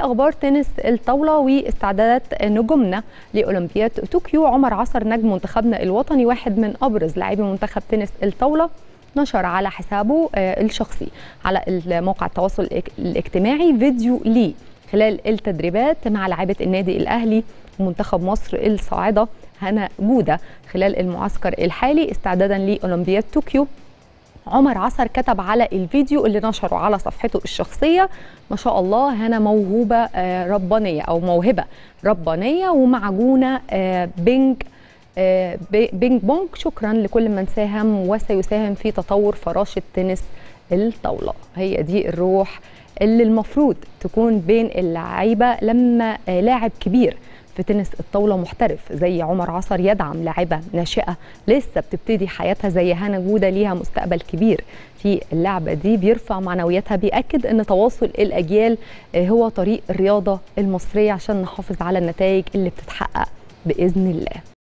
اخبار تنس الطاوله واستعدادات نجومنا لاولمبياد طوكيو عمر عصر نجم منتخبنا الوطني واحد من ابرز لاعبي منتخب تنس الطاوله نشر على حسابه الشخصي على موقع التواصل الاجتماعي فيديو ليه خلال التدريبات مع لاعبه النادي الاهلي ومنتخب مصر الصاعده هنا جوده خلال المعسكر الحالي استعدادا لاولمبياد طوكيو عمر عصر كتب على الفيديو اللي نشره على صفحته الشخصية ما شاء الله هنا موهوبة ربانية أو موهبة ربانية ومعجونة بينج بينج بونج شكرا لكل من ساهم وسيساهم في تطور فراشة تنس الطاولة هي دي الروح اللي المفروض تكون بين اللعيبة لما لاعب كبير في تنس الطاوله محترف زي عمر عصر يدعم لاعبه ناشئه لسه بتبتدي حياتها زي هنا جوده ليها مستقبل كبير في اللعبه دي بيرفع معنوياتها بياكد ان تواصل الاجيال هو طريق الرياضه المصريه عشان نحافظ على النتائج اللي بتتحقق باذن الله